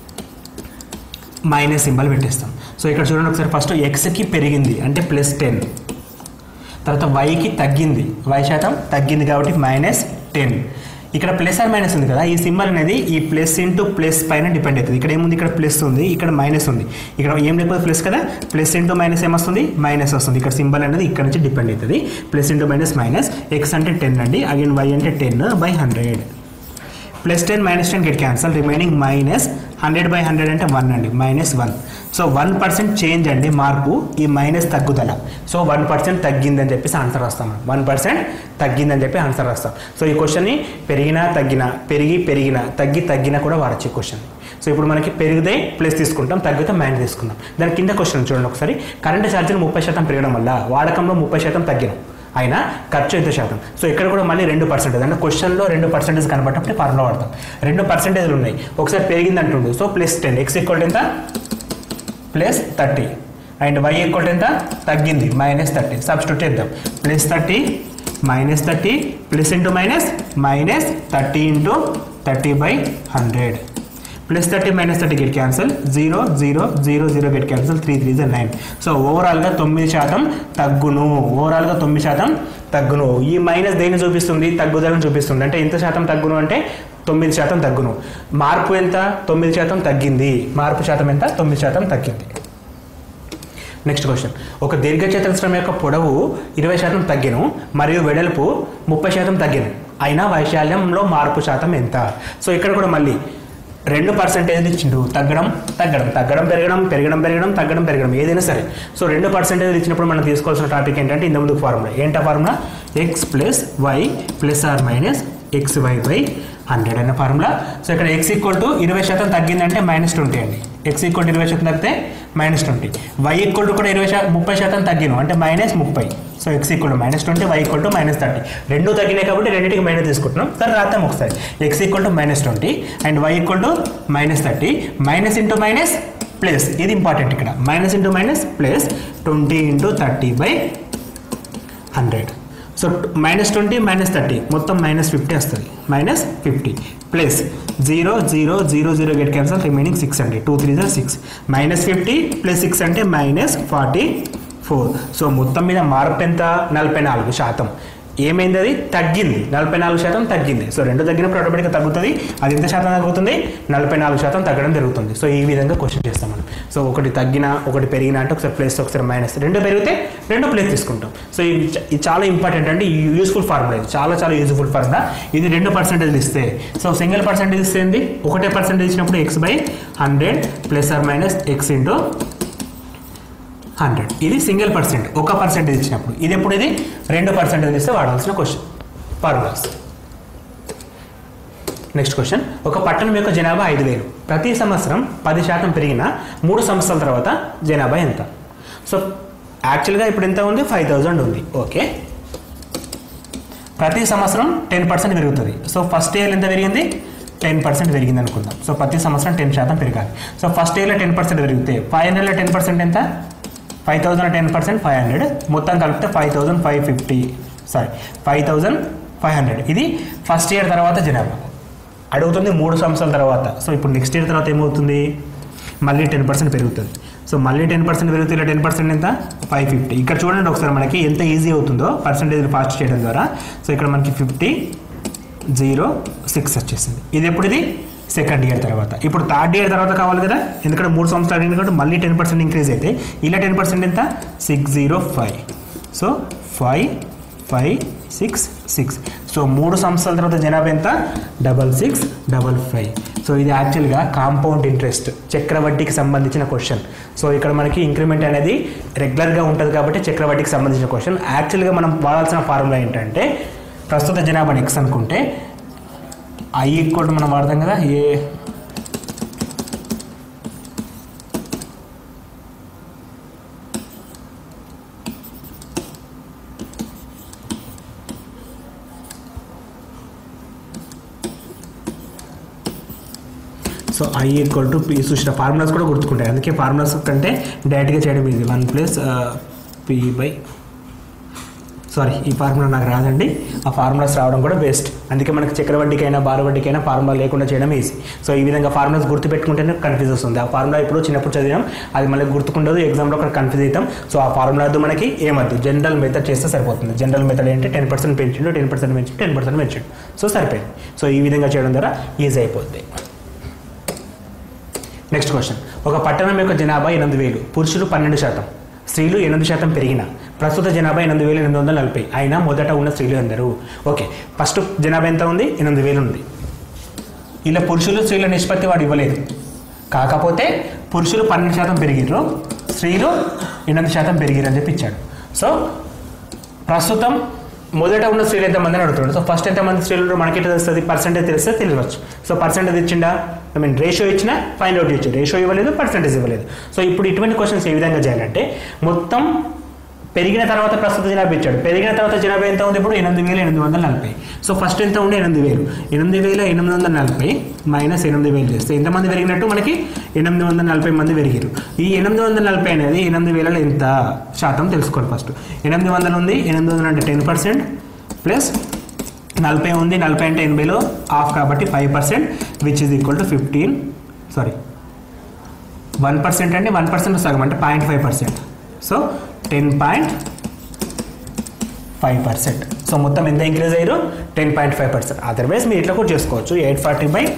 మైనస్ సింబల్ పెట్టేస్తాం సో ఇక్కడ చూడండి ఒకసారి ఫస్ట్ ఎక్స్కి పెరిగింది అంటే ప్లస్ టెన్ తర్వాత వైకి తగ్గింది వై శాతం తగ్గింది కాబట్టి మైనస్ టెన్ ఇక్కడ ప్లస్ ఆర్ మైనస్ ఉంది కదా ఈ సింబల్ అనేది ఈ ప్లస్ ఇంటూ ప్లస్ పైన డిపెండ్ అవుతుంది ఇక్కడ ఏముంది ఇక్కడ ప్లస్ ఉంది ఇక్కడ మైనస్ ఉంది ఇక్కడ ఏం లేకపోతే ప్లస్ కదా ప్లస్ ఇంటూ మైనస్ ఏమొస్తుంది మైనస్ వస్తుంది ఇక్కడ సింబల్ అనేది ఇక్కడ నుంచి డిపెండ్ అవుతుంది plus into minus minus x అంటే టెన్ అండి అగైన్ వై అంటే ten by hundred plus ten minus ten get cancel remaining minus hundred by hundred అంటే వన్ అండి minus one so one percent change అండి మార్పు ఈ మైనస్ తగ్గుదల సో వన్ పర్సెంట్ తగ్గిందని చెప్పేసి ఆన్సర్ రాస్తాం వన్ పర్సెంట్ తగ్గిందని చెప్పి ఆన్సర్ రాస్తాం సో ఈ క్వశ్చన్ని పెరిగినా తగ్గినా పెరిగి పెరిగినా తగ్గి తగ్గినా కూడా వాడచ్చు ఈ క్వశ్చన్ సో ఇప్పుడు మనకి పెరిగితే ప్లస్ తీసుకుంటాం తగ్గితే మైనస్ తీసుకుంటాం దాని కింద క్వశ్చన్ చూడండి ఒకసారి కరెంట్ ఛార్జీలు ముప్పై శాతం పెరగడం వల్ల వాడకంలో ముప్పై శాతం తగ్గినాం అయినా ఖర్చు ఎంత శాతం సో ఇక్కడ కూడా మళ్ళీ రెండు పర్సెంటేజ్ అంటే క్వశ్చన్లో రెండు పర్సెంటేజ్ కనబడటప్పుడు ఫార్ములా వాడతాం రెండు పర్సెంటేజ్లు ఉన్నాయి ఒకసారి పెరిగింది అంటుండు so plus ten x equal ఎంత plus thirty and y equal ఎంత తగ్గింది మైనస్ థర్టీ సబ్స్టిట్యూట్ చేద్దాం plus thirty minus thirty plus into minus minus thirty into thirty by hundred plus thirty minus thirty get cancel zero zero zero zero get cancel three three nine so ఓవరాల్గా తొమ్మిది శాతం తగ్గును ఓవరాల్గా తొమ్మిది శాతం తగ్గును ఈ minus దేన్ని చూపిస్తుంది తగ్గుదలను చూపిస్తుంది అంటే ఎంత శాతం తగ్గును అంటే తొమ్మిది శాతం తగ్గును మార్పు ఎంత తొమ్మిది శాతం తగ్గింది మార్పు శాతం ఎంత తొమ్మిది శాతం తగ్గింది నెక్స్ట్ క్వశ్చన్ ఒక దీర్ఘచతురస్రం యొక్క పొడవు ఇరవై శాతం తగ్గిను మరియు వెడల్పు ముప్పై శాతం తగ్గిను అయినా వైశాల్యంలో మార్పు శాతం ఎంత సో ఇక్కడ కూడా మళ్ళీ రెండు పర్సెంటేజ్ ఇచ్చిండు తగ్గడం తగ్గడం తగ్గడం పెరగడం పెరగడం పెరగడం తగ్గడం పెరగడం ఏదైనా సరే సో రెండు పర్సెంటేజ్ ఇచ్చినప్పుడు మనం తీసుకోవాల్సిన టాపిక్ ఏంటంటే ఇంత ముందు ఫార్ములా ఏంటా formula x plus y plus or minus x y by hundred అనే ఫార్ములా సో ఇక్కడ ఎక్స్ ఈక్వల్ టు ఇరవై శాతం తగ్గిందంటే మైనస్ ట్వంటీ అండి ఎక్స్ ఈక్వల్ టు ఇరవై శాతం తగ్గితే minus twenty y equal to కూడా ఇరవై శాతం ముప్పై శాతం తగ్గిను అంటే మైనస్ ముప్పై so x equal to minus twenty y equal to minus thirty రెండు తగ్గినాయి కాబట్టి రెండింటికి మైనస్ తీసుకుంటున్నాం సరే రాద్దాం ఒకసారి x equal to minus twenty and y equal to minus thirty minus into minus plus ఇది ఇంపార్టెంట్ ఇక్కడ minus into minus plus twenty into thirty by hundred so minus twenty minus thirty మొత్తం minus fifty వస్తుంది minus fifty plus zero zero zero zero get cancel remaining six అండి two three జర్ six minus fifty plus six అంటే minus forty four so మొత్తం మీద మార్పు ఎంత నలభై నాలుగు శాతం ఏమైంది అది తగ్గింది నలభై నాలుగు శాతం తగ్గింది సో రెండు తగ్గినప్పుడు ఆటోమేటిక్గా తగ్గుతుంది అది ఎంత శాతం తగ్గుతుంది నలభై నాలుగు శాతం తగ్గడం జరుగుతుంది సో ఈ విధంగా క్వశ్చన్ చేస్తాం మనం సో ఒకటి తగ్గిన ఒకటి పెరిగిన అంటే ఒకసారి ప్లస్ ఒకసారి మైనస్ రెండు పెరిగితే రెండు ప్లేస్ తీసుకుంటాం సో ఇది చ- ఇది చాలా ఇంపార్టెంట్ అంటే యూస్ఫుల్ ఫార్ములా ఇది చాలా చాలా యూజ్ఫుల్ ఫార్ములా ఇది రెండు పర్సెంటేజ్ ఇస్తే సో సింగిల్ పర్సెంటేజ్ ఇస్తే ఏంది ఒకటే పర్సెంటేజ్ ఇచ్చినప్పుడు x by hundred plus or minus x into hundred ఇది సింగిల్ పర్సెంట్ ఒక పర్సెంటేజ్ ఇచ్చినప్పుడు ఇది ఎప్పుడు ఇది రెండు పర్సెంటేజ్ ఇస్తే వాడాల్సిన క్వశ్చన్ ఫార్ములాస్ నెక్స్ట్ క్వశ్చన్ ఒక పట్టణం యొక్క జనాభా ఐదు వేలు ప్రతి సంవత్సరం పది శాతం పెరిగిన మూడు సంవత్సరాల తర్వాత జనాభా ఎంత సో యాక్చువల్గా ఇప్పుడు ఎంత ఉంది ఫైవ్ థౌజండ్ ఉంది ఓకే ప్రతి సంవత్సరం టెన్ పర్సెంట్ పెరుగుతుంది సో ఫస్ట్ ఇయర్ ఎంత పెరిగింది టెన్ పర్సెంట్ పెరిగింది అనుకుందాం సో ప్రతి సంవత్సరం టెన్ శాతం పెరగాలి సో ఫస్ట్ ఇయర్లో టెన్ పర్సెంట్ పెరిగితే ఫైవ్ హండ్రెడ్లో టెన్ పర్సెంట్ ఎంత five thousand ten percent five hundred మొత్తం కలిపితే five thousand five fifty sorry five thousand five hundred ఇది ఫస్ట్ ఇయర్ తర్వాత జనాభా అడుగుతుంది మూడు సంవత్సరాల తర్వాత సో ఇప్పుడు నెక్స్ట్ ఇయర్ తర్వాత ఏమవుతుంది మళ్ళీ టెన్ పర్సెంట్ పెరుగుతుంది సో మళ్ళీ టెన్ పర్సెంట్ పెరుగుతుంది ఇలా టెన్ పర్సెంట్ ఎంత ఫైవ్ ఫిఫ్టీ ఇక్కడ చూడండి ఒకసారి మనకి ఎంత ఈజీ అవుతుందో పర్సంటేజ్ ఫాస్ట్ చేయడం ద్వారా సో ఇక్కడ మనకి ఫిఫ్టీ జీరో సిక్స్ వచ్చేసింది ఇది ఎప్పుడు ఇది సెకండ్ ఇయర్ తర్వాత ఇప్పుడు థర్డ్ ఇయర్ తర్వాత కావాలి కదా ఎందుకంటే మూడు సంవత్సరాలు అయింది కాబట్టి మళ్ళీ టెన్ పర్సెంట్ ఇంక్రీజ్ అయితే ఇలా టెన్ పర్సెంట్ ఎంత six zero five so five five six six so మూడు సంవత్సరాల తర్వాత జనాభా ఎంత double six double five so ఇది యాక్చువల్గా కాంపౌండ్ ఇంట్రెస్ట్ చక్రవడ్డీకి సంబంధించిన క్వశ్చన్ సో ఇక్కడ మనకి ఇంక్రిమెంట్ అనేది రెగ్యులర్గా ఉంటుంది కాబట్టి చక్రవడ్డీకి సంబంధించిన క్వశ్చన్ యాక్చువల్గా మనం వాడాల్సిన ఫార్ములా ఏంటంటే ప్రస్తుత జనాభా ఎక్స్ అనుకుంటే ఐ ఈక్వల్ మనం వాడతాం కదా A so I equal to P చూసిన ఫార్ములాస్ కూడా గుర్తుకుంటాయి అందుకే ఫార్ములాస్ కంటే డైరెక్ట్గా చేయడం ఇది one plus P by sorry ఈ ఫార్ములా నాకు రాదండి ఆ ఫార్ములాస్ రావడం కూడా బెస్ట్ అందుకే మనకి చక్రవడ్డీకైనా బారవడ్డీకైనా ఫార్ములా లేకుండా చేయడం ఈజీ సో ఈ విధంగా ఫార్ములాస్ గుర్తుపెట్టుకుంటేనే కన్ఫ్యూజ్ వస్తుంది ఆ ఫార్ములా ఇప్పుడు చిన్నప్పుడు చదివాం అది మళ్ళీ గుర్తుకుండదు ఎగ్జామ్లో అక్కడ కన్ఫ్యూజ్ అవుతాం సో ఆ ఫార్ములా వద్దు మనకి ఏమద్దు జనరల్ మెథడ్ చేస్తే సరిపోతుంది జనరల్ మెథడ్ ఏంటి టెన్ పర్సెంట్ పెంచిండు టెన్ పర్సెంట్ పెంచిండు టెన్ పర్సెంట్ పెంచిండు సో సరిపోయింది సో ఈ విధంగా చేయడం ద్వారా ఈజీ అయిపోద్ది నెక్స్ట్ క్వశ్చన్ ఒక పట్టణం యొక్క జనాభా ఎనిమిది వేలు పురుషులు పన్నెండు శాతం స్త్రీలు ఎనిమిది శాతం పెరిగిన ప్రస్తుత జనాభా ఎనిమిది వేల ఎనిమిది వందల నలభై అయినా మొదట ఉన్న స్త్రీలు అందరూ ఓకే ఫస్ట్ జనాభా ఎంత ఉంది ఎనిమిది వేలు ఉంది ఇలా పురుషులు స్త్రీల నిష్పత్తి వాడు ఇవ్వలేదు కాకపోతే పురుషులు పన్నెండు శాతం పెరిగిర్రు స్త్రీలు ఎనిమిది శాతం పెరిగిరు అని చెప్పి ఇచ్చాడు సో ప్రస్తుతం మొదట ఉన్న స్త్రీలు ఎంతమంది అని అడుగుతున్నాడు సో ఫస్ట్ ఎంతమంది స్త్రీలు ఉన్నారో మనకి ఎట్లా తెలుస్తుంది పర్సెంటేజ్ తెలిస్తే తెలియవచ్చు సో పర్సెంటేజ్ ఇచ్చిండా ఐ మీన్ రేషియో ఇచ్చినా ఫైండ్ అవుట్ ఇచ్చాడు రేషియో ఇవ్వలేదు పర్సెంటేజ్ ఇవ్వలేదు సో ఇప్పుడు ఇటువంటి క్వశ్చన్స్ ఏ విధంగా చేయాలంటే మొత్తం పెరిగిన తర్వాత ప్రస్తుత జనాభా ఇచ్చాడు పెరిగిన తర్వాత జనాభా ఎంత ఉంది ఇప్పుడు ఎనిమిది వేల ఎనిమిది వందల నలభై సో ఫస్ట్ ఎంత ఉండే ఎనిమిది వేలు ఎనిమిది వేల ఎనిమిది వందల నలభై మైనస్ ఎనిమిది వేలు చేస్తే ఎంతమంది పెరిగినట్టు మనకి ఎనిమిది వందల నలభై మంది పెరిగారు ఈ ఎనిమిది వందల నలభై అనేది ఎనిమిది వేలలో ఎంత శాతం తెలుసుకోండి ఫస్ట్ ఎనిమిది వందలు ఉంది ఎనిమిది వందలు అంటే టెన్ పర్సెంట్ ప్లస్ నలభై ఉంది నలభై అంటే ఎనభైలో ఆఫ్ కాబట్టి five percent which is equal to fifteen sorry one percent అంటే వన్ పర్సెంట్ సగం అంటే point five percent so ten point five percent so మొత్తం ఎంత ఇంక్రీజ్ అయ్యారు ten point five percent otherwise మీరు ఇట్లా కూడా చేసుకోవచ్చు eight forty by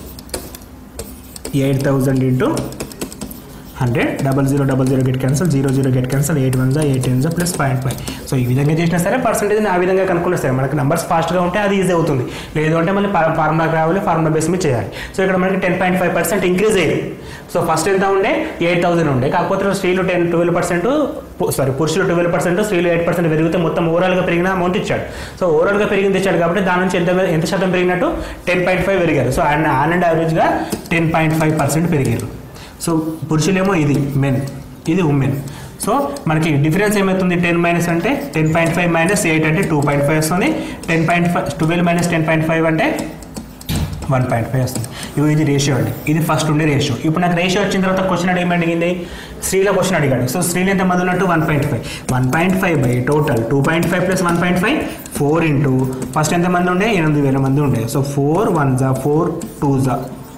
eight thousand into hundred double zero double zero get cancel zero zero get cancel eight one జా eight ten జా plus point five so ఈ విధంగా చేసినా సరే పర్సెంటేజ్ ఆ విధంగా కనుక్కున్నా సరే మనకి నెంబర్స్ ఫాస్ట్గా ఉంటే అది ఈజీ అవుతుంది లేదు అంటే మళ్ళీ ఫార్ములాకి రావాలి ఫార్ములా బేస్ మీద చేయాలి సో ఇక్కడ మనకి ten point five percent increase అయ్యింది సో ఫస్ట్ ఎంత ఉండే ఎయిట్ థౌసండ్ ఉండే కాకపోతే స్త్రీలు టెన్ ట్వెల్వ్ పర్సెంట్ సారీ పురుషులు ట్వెల్వ్ పర్సెంట్ స్త్రీలు ఎయిట్ పర్సెంట్ పెరిగితే మొత్తం ఓవరాల్గా పెరిగిన అమౌంట్ ఇచ్చాడు సో ఓవరాల్గా పెరిగింది ఇచ్చాడు కాబట్టి దాని నుంచి ఎంత ఎంత శాతం పెరిగినట్టు టెన్ పాయింట్ ఫైవ్ పెరిగారు సో అండ్ ఆన్ అండ్ యావరేజ్గా టెన్ పాయింట్ ఫైవ్ పర్సెంట్ పెరిగారు సో పురుషులేమో ఇది మెన్ ఇది ఉమెన్ సో మనకి డిఫరెన్స్ ఏమవుతుంది టెన్ మైనస్ అంటే ten point five minus eight అంటే టూ పాయింట్ ఫైవ్ వస్తుంది ten point five twelve minus ten point five అంటే వన్ పాయింట్ ఫైవ్ వస్తుంది ఇవి ఇది రేషియో అండి ఇది ఫస్ట్ ఉండే రేషియో ఇప్పుడు నాకు రేషియో వచ్చిన తర్వాత క్వశ్చన్ అడిగి అడిగింది స్త్రీల క్వశ్చన్ అడిగాడు సో స్త్రీలు ఎంత మంది ఉన్నట్టు one point five one point five by total two point five plus one point five four into first ఎంత మంది ఉండే ఎనిమిది వేల మంది ఉండే సో ఫోర్ వన్ జా ఫోర్ టూ జా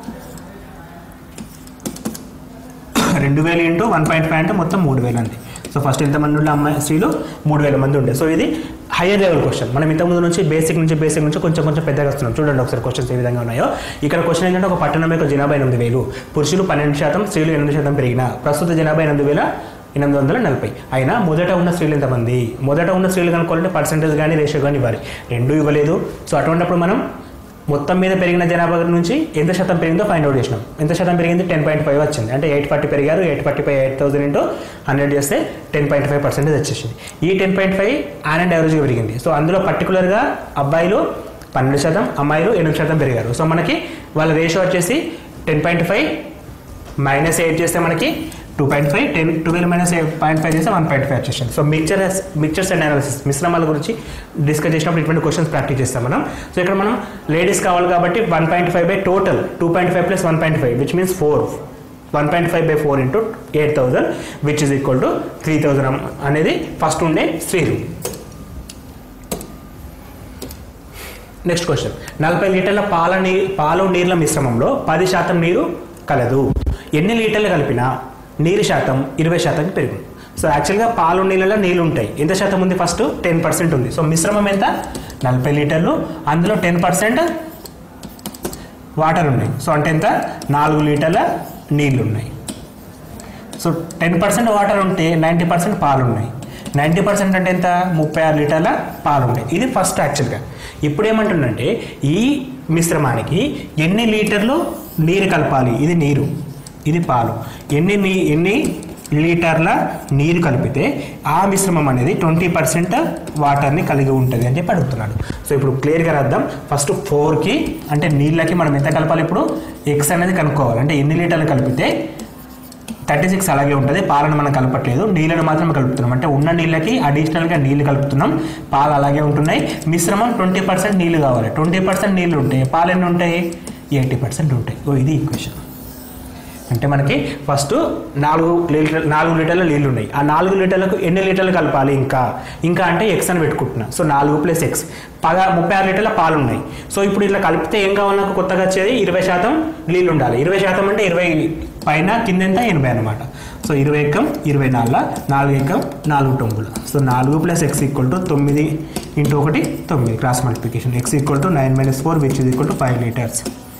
రెండు వేలు ఇంటూ వన్ పాయింట్ ఫైవ్ అంటే మొత్తం మూడు వేలు అండి సో ఫస్ట్ ఎంతమంది ఉండే అమ్మాయి స్త్రీలు మూడు వేల మంది ఉండే సో ఇది హయ్యర్ లెవెల్ క్వశ్చన్ మనం ఇంతకుముందు నుంచి బేసిక్ నుంచి బేసిక్ నుంచి కొంచెం కొంచెం పెద్దగా వస్తున్నాం చూడండి ఒకసారి క్వశ్చన్స్ ఏ విధంగా ఉన్నాయో ఇక్కడ క్వశ్చన్ ఏంటంటే ఒక పట్టణం యొక్క జనాభా ఎనిమిది వేలు పురుషులు పన్నెండు శాతం స్త్రీలు ఎనిమిది శాతం పెరిగిన ప్రస్తుత జనాభా ఎనిమిది వేల ఎనిమిది వందల నలభై అయినా మొదట ఉన్న స్త్రీలు ఎంతమంది మొదట ఉన్న స్త్రీలు కనుక్కోవాలంటే పర్సెంటేజ్ కానీ రేషియో కానీ ఇవ్వాలి రెండూ ఇవ్వలేదు సో అటువంటిప్పుడు మనం మొత్తం మీద పెరిగిన జనాభా నుంచి ఎంత శాతం పెరిగిందో ఫైండ్ అవుట్ చేసినాం ఎంత శాతం పెరిగింది టెన్ పాయింట్ ఫైవ్ వచ్చింది అంటే ఎయిట్ ఫార్టీ పెరిగారు eight forty five eight thousand into hundred చేస్తే టెన్ పాయింట్ ఫైవ్ పర్సెంటేజ్ వచ్చేసింది ఈ ten point five on and యావరేజ్గా పెరిగింది సో అందులో పర్టికులర్గా అబ్బాయిలు పన్నెండు శాతం అమ్మాయిలు ఎనిమిది శాతం పెరిగారు సో మనకి వాళ్ళ రేషియో వచ్చేసి ten point five minus eight చేస్తే మనకి two point five ten twelve minus point five చేస్తే వన్ పాయింట్ ఫైవ్ వచ్చేసింది so mixture mixtures and analysis మిశ్రమాల గురించి డిస్కస్ చేసినప్పుడు ఇటువంటి క్వశ్చన్స్ ప్రాక్టీస్ చేస్తాం మనం సో ఇక్కడ మనం లేడీస్ కావాలి కాబట్టి one point five by total two point five plus one point five which means four one point five by four into eight thousand which is equal to three thousand అనేది first ఉండే స్త్రీలు next question నలభై లీటర్ల పాల నీ పాలు నీళ్ళ మిశ్రమంలో పది శాతం నీరు కలదు ఎన్ని లీటర్లు కలిపినా నీరు శాతం ఇరవై శాతానికి పెరుగుతుంది సో యాక్చువల్గా పాలు నీళ్ళలో నీళ్ళు ఉంటాయి ఎంత శాతం ఉంది ఫస్ట్ టెన్ పర్సెంట్ ఉంది సో మిశ్రమం ఎంత నలభై లీటర్లు అందులో టెన్ పర్సెంట్ వాటర్ ఉన్నాయి సో అంటే ఎంత నాలుగు లీటర్ల నీళ్ళు ఉన్నాయి సో టెన్ పర్సెంట్ వాటర్ ఉంటే నైంటీ పర్సెంట్ పాలు ఉన్నాయి నైంటీ పర్సెంట్ అంటే ఎంత ముప్పై ఆరు లీటర్ల పాలు ఉన్నాయి ఇది ఫస్ట్ యాక్చువల్గా ఇప్పుడు ఏమంటుందంటే ఈ మిశ్రమానికి ఎన్ని లీటర్లు నీరు కలపాలి ఇది నీరు ఇది పాలు ఎన్ని నీ ఎన్ని లీటర్ల నీరు కలిపితే ఆ మిశ్రమం అనేది ట్వంటీ పర్సెంట్ వాటర్ని కలిగి ఉంటుంది అని చెప్పి అడుగుతున్నాడు సో ఇప్పుడు క్లియర్గా రాద్దాం ఫస్ట్ ఫోర్కి అంటే నీళ్ళకి మనం ఎంత కలపాలి ఇప్పుడు ఎక్స్ అనేది కనుక్కోవాలి అంటే ఎన్ని లీటర్లు కలిపితే థర్టీ సిక్స్ అలాగే ఉంటుంది పాలను మనం కలపట్లేదు నీళ్ళని మాత్రం కలుపుతున్నాం అంటే ఉన్న నీళ్ళకి అడిషనల్గా నీళ్ళు కలుపుతున్నాం పాలు అలాగే ఉంటున్నాయి మిశ్రమం ట్వంటీ పర్సెంట్ నీళ్ళు కావాలి ట్వంటీ పర్సెంట్ నీళ్ళు ఉంటాయి పాలు ఎన్ని ఉంటాయి ఎయిటీ పర్సెంట్ ఉంటాయి ఓ ఇది ఈక్వేషన్ అంటే మనకి ఫస్ట్ నాలుగు లీటర్ నాలుగు లీటర్ల నీళ్ళు ఉన్నాయి ఆ నాలుగు లీటర్లకు ఎన్ని లీటర్లు కలపాలి ఇంకా ఇంకా అంటే ఎక్స్ అని పెట్టుకుంటున్నా సో నాలుగు ప్లస్ ఎక్స్ పద ముప్పై ఆరు లీటర్ల పాలు ఉన్నాయి సో ఇప్పుడు ఇట్లా కలిపితే ఏం కావాలి నాకు కొత్తగా వచ్చేది ఇరవై శాతం నీళ్ళు ఉండాలి ఇరవై శాతం అంటే ఇరవై పైన కింద ఎంత ఎనభై అనమాట సో ఇరవై ఎక్కం ఇరవై నాలుగు నాలుగు ఎక్కం నాలుగు తొమ్మిది సో నాలుగు ప్లస్ ఎక్స్ ఈక్వల్ టు తొమ్మిది ఇంటూ ఒకటి తొమ్మిది cross multiplication X equal to nine minus four which is equal to five litres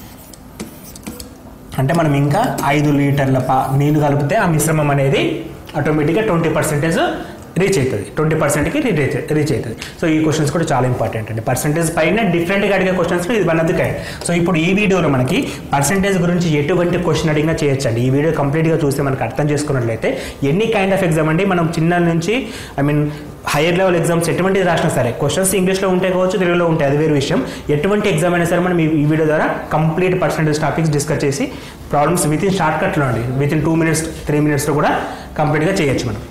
అంటే మనం ఇంకా ఐదు లీటర్ల పా నీళ్ళు కలిపితే ఆ మిశ్రమం అనేది ఆటోమేటిక్గా ట్వంటీ పర్సెంటేజ్ రీచ్ అవుతుంది ట్వంటీ పర్సెంట్కి రీచ్ రీచ్ అవుతుంది సో ఈ క్వశ్చన్స్ కూడా చాలా ఇంపార్టెంట్ అండి పర్సెంటేజ్ పైన డిఫరెంట్గా అడిగే క్వశ్చన్స్ ఇది one of the kind so ఇప్పుడు ఈ వీడియోలో మనకి పర్సెంటేజ్ గురించి ఎటువంటి క్వశ్చన్ అడిగినా చేయొచ్చండి ఈ వీడియో కంప్లీట్గా చూస్తే మనకు అర్థం చేసుకున్నట్లయితే ఎన్ని కైండ్ ఆఫ్ ఎగ్జామ్ అండి మనం చిన్న నుంచి I mean higher level exams ఎటువంటి రాసినా సరే క్వశ్చన్స్ ఇంగ్లీష్లో ఉంటే కావచ్చు తెలుగులో ఉంటాయి అది వేరే విషయం ఎటువంటి ఎగ్జామ్ అయినా సరే మనం ఈ ఈ వీడియో ద్వారా కంప్లీట్ పర్సెంటేజ్ టాపిక్స్ డిస్కస్ చేసి ప్రాబ్లమ్స్ విత్ ఇన్ షార్ట్ కట్లో అండి with in two minutes three మినిట్స్లో కూడా కంప్లీట్గా చేయొచ్చు మనం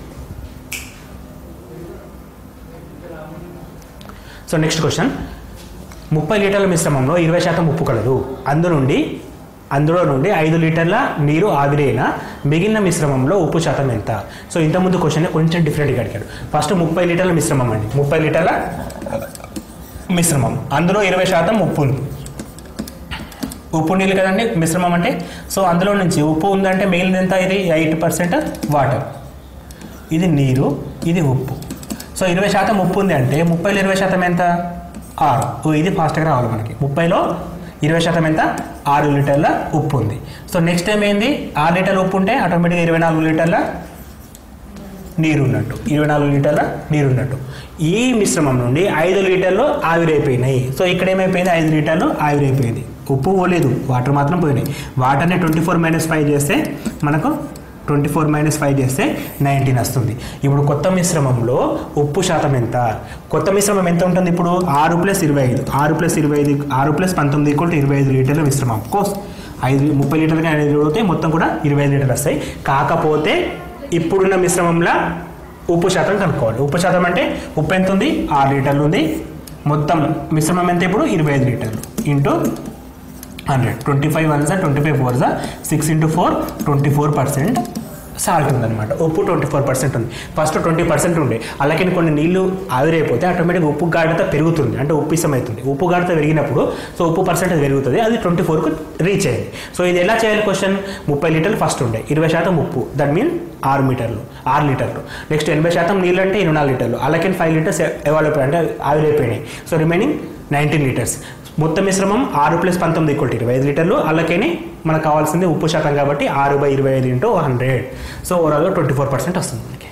సో నెక్స్ట్ క్వశ్చన్ ముప్పై లీటర్ల మిశ్రమంలో ఇరవై శాతం ఉప్పు కలదు అందు నుండి అందులో నుండి ఐదు లీటర్ల నీరు ఆవిరైన మిగిలిన మిశ్రమంలో ఉప్పు శాతం ఎంత సో ఇంతకుముందు క్వశ్చన్ కొంచెం డిఫరెంట్గా అడిగాడు ఫస్ట్ ముప్పై లీటర్ల మిశ్రమం అండి ముప్పై లీటర్ల మిశ్రమం అందులో ఇరవై శాతం ఉప్పు ఉంది ఉప్పు నీళ్ళు కదండి మిశ్రమం అంటే సో అందులో నుంచి ఉప్పు ఉందంటే మిగిలిన ఎంత ఇది ఎయిట్ పర్సెంట్ వాటర్ ఇది నీరు ఇది ఉప్పు సో ఇరవై శాతం ఉప్పు ఉంది అంటే ముప్పైలో ఇరవై శాతం ఎంత ఆరు ఓ, ఇది ఫాస్ట్గా రావాలి మనకి ముప్పైలో ఇరవై శాతం ఎంత ఆరు లీటర్ల ఉప్పు ఉంది సో నెక్స్ట్ టైం ఏంది ఆరు లీటర్ల ఉప్పు ఉంటే ఆటోమేటిక్గా ఇరవై నాలుగు లీటర్ల నీరు ఉన్నట్టు ఇరవై నాలుగు లీటర్ల నీరు ఉన్నట్టు ఈ మిశ్రమం నుండి ఐదు లీటర్లు ఆవిరైపోయినాయి సో ఇక్కడ ఏమైపోయింది ఐదు లీటర్లు ఆవిరైపోయింది ఉప్పు పోలేదు వాటర్ మాత్రం పోయినాయి వాటర్ని ట్వంటీ ఫోర్ మైనస్ ఫైవ్ చేస్తే మనకు ట్వంటీ ఫోర్ మైనస్ ఫైవ్ చేస్తే నైన్టీన్ వస్తుంది ఇప్పుడు కొత్త మిశ్రమంలో ఉప్పు శాతం ఎంత కొత్త మిశ్రమం ఎంత ఉంటుంది ఇప్పుడు ఆరు ప్లస్ ఇరవై ఐదు ఆరు ప్లస్ ఇరవై ఐదు ఆరు ప్లస్ పంతొమ్మిది ఈక్వల్ టు ఇరవై ఐదు లీటర్ల మిశ్రమం కోర్స్ ఐదు ముప్పై లీటర్లు కానీ ఐదు అవుతాయి మొత్తం కూడా ఇరవై ఐదు లీటర్లు వస్తాయి కాకపోతే ఇప్పుడున్న మిశ్రమంలో ఉప్పు శాతం కనుక్కోవాలి ఉప్పు శాతం అంటే ఉప్పు ఎంత ఉంది ఆరు లీటర్లు ఉంది మొత్తం మిశ్రమం ఎంత ఇప్పుడు ఇరవై ఐదు లీటర్లు into hundred twenty five one జా ట్వంటీ ఫైవ్ ఫోర్ జా six into four twenty four percent salt ఉందన్నమాట ఉప్పు ట్వంటీ ఫోర్ పర్సెంట్ ఉంది ఫస్ట్ ట్వంటీ పర్సెంట్ ఉండే అలాగే కొన్ని నీళ్లు ఆవిరైపోతే ఆటోమేటిక్గా ఉప్పు గాఢత పెరుగుతుంది అంటే ఉప్పిసం అవుతుంది ఉప్పు గాఢత పెరిగినప్పుడు సో ఉప్పు పర్సెంటేజ్ పెరుగుతుంది అది ట్వంటీ ఫోర్కు రీచ్ అయ్యింది సో ఇది ఎలా చేయాలి క్వశ్చన్ ముప్పై లీటర్లు ఫస్ట్ ఉండే ఇరవై శాతం ఉప్పు దట్ మీన్ ఆరు మీటర్లు ఆరు లీటర్లు నెక్స్ట్ ఎనభై శాతం నీళ్ళు అంటే ఇరవై నాలుగు లీటర్లు అలాగే ఫైవ్ లీటర్స్ ఎవాల్వ్ అంటే ఆవిరైపోయినాయి సో రిమైనింగ్ నైన్టీన్ లీటర్స్ మొత్తం మిశ్రమం ఆరు ప్లస్ పంతొమ్మిది ఈక్వల్ టు ఇరవై ఐదు లీటర్లు అలాగని మనకు కావాల్సింది ఉప్పు శాతం కాబట్టి ఆరు బై ఇరవై ఐదు ఇంటూ హండ్రెడ్ సో ఓవరాల్గా ట్వంటీ ఫోర్ పర్సెంట్ వస్తుంది మనకి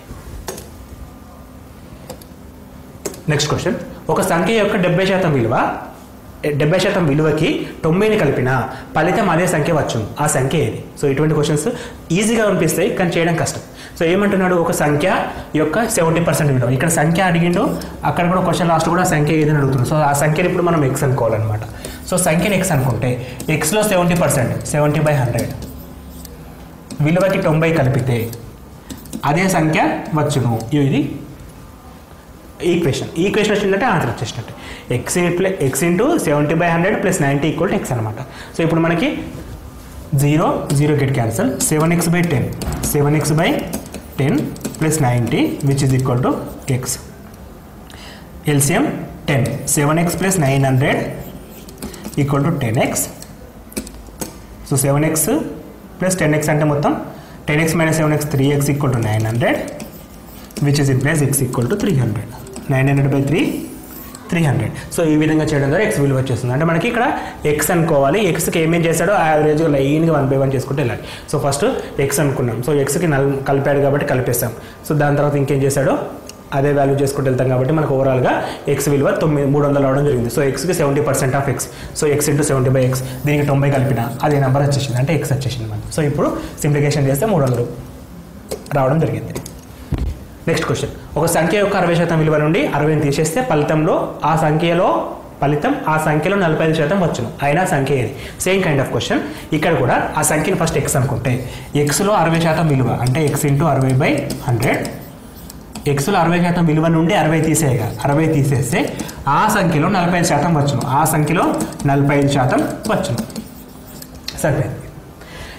నెక్స్ట్ క్వశ్చన్ ఒక సంఖ్య యొక్క డెబ్బై శాతం విలువ డెబ్బై శాతం విలువకి తొంభైని కలిపిన ఫలితం అదే సంఖ్య వచ్చును ఆ సంఖ్య ఏది సో ఇటువంటి క్వశ్చన్స్ ఈజీగా అనిపిస్తాయి కానీ చేయడం కష్టం సో ఏమంటున్నాడు ఒక సంఖ్య యొక్క సెవెంటీ పర్సెంట్ విలువ ఇక్కడ సంఖ్య అడిగిండు అక్కడ కూడా క్వశ్చన్ లాస్ట్ కూడా సంఖ్య ఏదని అడుగుతుంది సో ఆ సంఖ్యని ఇప్పుడు మనం ఎక్స్ అనుకోవాలన్నమాట సో సంఖ్యని ఎక్స్ అనుకుంటే ఎక్స్లో seventy percent seventy by hundred విలువకి తొంభై కలిపితే అదే సంఖ్య వచ్చును ఇది ఈక్వేషన్ ఈక్వేషన్ వచ్చిందంటే ఆన్సర్ వచ్చేసినట్టు X plus X into seventy by hundred plus ninety equal to X అనమాట సో ఇప్పుడు మనకి zero zero get cancel seven X by ten seven X by ten plus ninety which is equal to X LCM ten seven X plus nine hundred equal to ten X so seven X plus ten X అంటే మొత్తం ten X minus seven X three X equal to nine hundred which is in place X equal to three hundred nine hundred by three three hundred so ఈ విధంగా చేయడం ద్వారా X విలువ వచ్చేస్తుంది అంటే మనకి ఇక్కడ ఎక్స్ అనుకోవాలి ఎక్స్కి ఏమేం చేశాడో యావరేజ్గా లైన్గా వన్ బై వన్ చేసుకుంటూ వెళ్ళాలి సో ఫస్ట్ ఎక్స్ అనుకున్నాం సో ఎక్స్కి నల్ కలిపాడు కాబట్టి కలిపేస్తాం సో దాని తర్వాత ఇంకేం చేశాడో అదే వాల్యూ చేసుకుంటూ వెళ్తాం కాబట్టి మనకు ఓవరాల్గా ఎక్స్ విలువ తొమ్మిది మూడు వందలు అవడం జరిగింది సో ఎక్స్కి seventy percent of X so X into seventy by X దీనికి తొంభై కలిపిన అదే నెంబర్ వచ్చేసింది అంటే ఎక్స్ వచ్చేసింది మనకి సో ఇప్పుడు సింప్లికేషన్ చేస్తే మూడు వందలు రావడం జరిగింది నెక్స్ట్ క్వశ్చన్ ఒక సంఖ్య యొక్క అరవై శాతం విలువ నుండి అరవైని తీసేస్తే ఫలితంలో ఆ సంఖ్యలో ఫలితం ఆ సంఖ్యలో నలభై ఐదు శాతం వచ్చును అయినా సంఖ్య ఏది సేమ్ కైండ్ ఆఫ్ క్వశ్చన్ ఇక్కడ కూడా ఆ సంఖ్యను ఫస్ట్ ఎక్స్ అనుకుంటే ఎక్స్లో అరవై శాతం విలువ అంటే ఎక్స్ ఇంటూ అరవై బై హండ్రెడ్ ఎక్స్లో అరవై శాతం విలువ నుండి అరవై తీసేయగా అరవై తీసేస్తే ఆ సంఖ్యలో నలభై ఐదు శాతం వచ్చును ఆ సంఖ్యలో నలభై ఐదు శాతం వచ్చును సరిపోయింది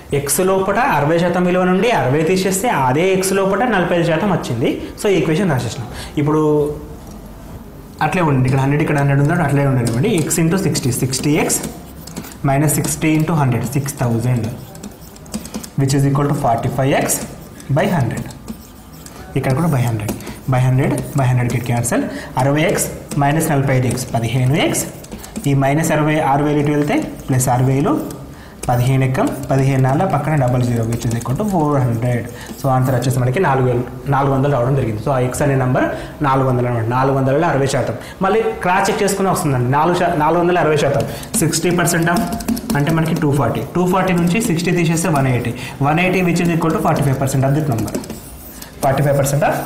ఎక్స్ లోపల అరవై శాతం విలువ నుండి అరవై తీసేస్తే అదే ఎక్స్ లోపల నలభై ఐదు శాతం వచ్చింది సో ఈ ఈక్వేషన్ రాసేసినాం ఇప్పుడు అట్లే ఉండండి ఇక్కడ హండ్రెడ్ ఇక్కడ హండ్రెడ్ ఉందంటే అట్లే ఉండనివ్వండి X into sixty sixty X minus sixty into hundred six thousand which is equal to forty five X by hundred ఇక్కడ కూడా by hundred by hundred by హండ్రెడ్కి క్యాన్సల్ అరవై ఎక్స్ మైనస్ నలభై ఐదు ఎక్స్ పదిహేను ఎక్స్ ఈ మైనస్ అరవై ఆరు వేలు ఇటు వెళ్తే ప్లస్ ఆరు వేలు పదిహేను ఎక్కం పదిహేను నాలుగు పక్కన double zero which is equal to four hundred so answer వచ్చేసి మనకి నాలుగు వేలు నాలుగు వందలు రావడం జరిగింది సో ఆ ఎక్స్ అనే నెంబర్ నాలుగు వందలు అనమాట నాలుగు వందల అరవై శాతం మళ్ళీ క్రాస్ చెక్ చేసుకుని వస్తుందండి నాలుగు శా నాలుగు వందల అరవై శాతం సిక్స్టీ పర్సెంట్ ఆఫ్ అంటే మనకి టూ ఫార్టీ టూ ఫార్టీ నుంచి సిక్స్టీ తీసేస్తే one eighty one eighty which is equal to forty five percent of that number forty five percent of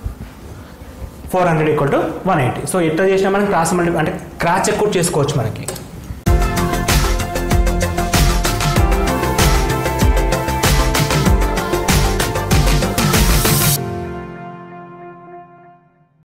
four hundred equal to one eighty so ఎట్లా చేసినా మనం cross multi అంటే cross check కూడా చేసుకోవచ్చు మనకి